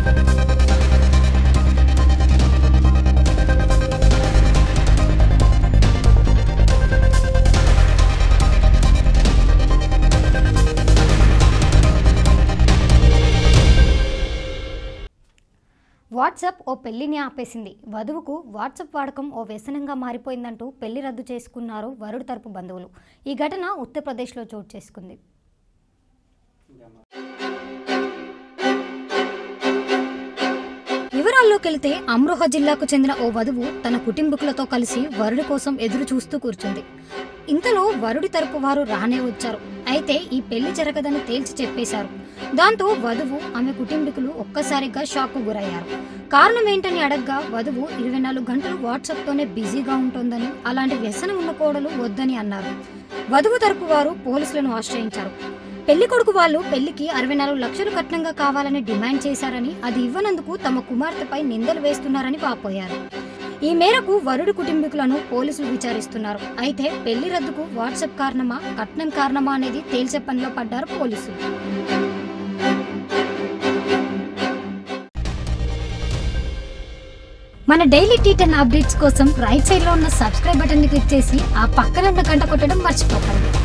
WhatsApp ఓ పెళ్లిని ఆపేసింది వధువుకు WhatsApp వాడకం ఓ వ్యసనంగా మారిపోయిందంటూ పెళ్లి రద్దు చేసుకున్నారు వరుడు తరపు బంధువులు ఈ ఘటన ఉత్తరప్రదేశ్లో చోటు చేసుకుంది వివరాల్లోకి వెళితే అమ్రోహ జిల్లాకు చెందిన ఓ వధువు తన కుటుంబకులతో కలిసి వరుడి కోసం ఎదురు చూస్తూ కూర్చుంది ఇంతలో వరుడి తరపు వారు రానే వచ్చారు అయితే ఈ పెళ్లి జరగదని తేల్చి చెప్పేశారు దాంతో వధువు ఆమె కుటుంబీకులు ఒక్కసారిగా షాక్ కు గురయ్యారు కారణం ఏంటని అడగ్గా వధువు ఇరవై నాలుగు గంటలు వాట్సాప్ తోనే బిజీగా ఉంటోందని అలాంటి వ్యసనం ఉన్న కోడలు వద్దని అన్నారు వధువు తరపు వారు పోలీసులను ఆశ్రయించారు పెళ్లి కొడుకు వాళ్ళు పెళ్లికి అరవై నాలుగు లక్షలు కట్నంగా కావాలని డిమాండ్ చేశారని అది ఇవ్వనందుకు తమ కుమార్తెపై నిందలు వేస్తున్నారని వాపోయారు ఈ మేరకు వరుడి కుటుంబీకులను పోలీసులు విచారిస్తున్నారు అయితే పెళ్లి రద్దుకు వాట్సాప్ కారణమా కట్నం కారణమా అనేది తేల్చే పనిలో పడ్డారు పోలీసులు మన డైలీ టీ టెన్ అప్డేట్స్ కోసం రైట్ సైడ్ లో ఉన్న సబ్స్క్రైబ్ బటన్ ని క్లిక్ చేసి ఆ పక్కన ఉన్న గంట కొట్టడం మర్చిపోకండి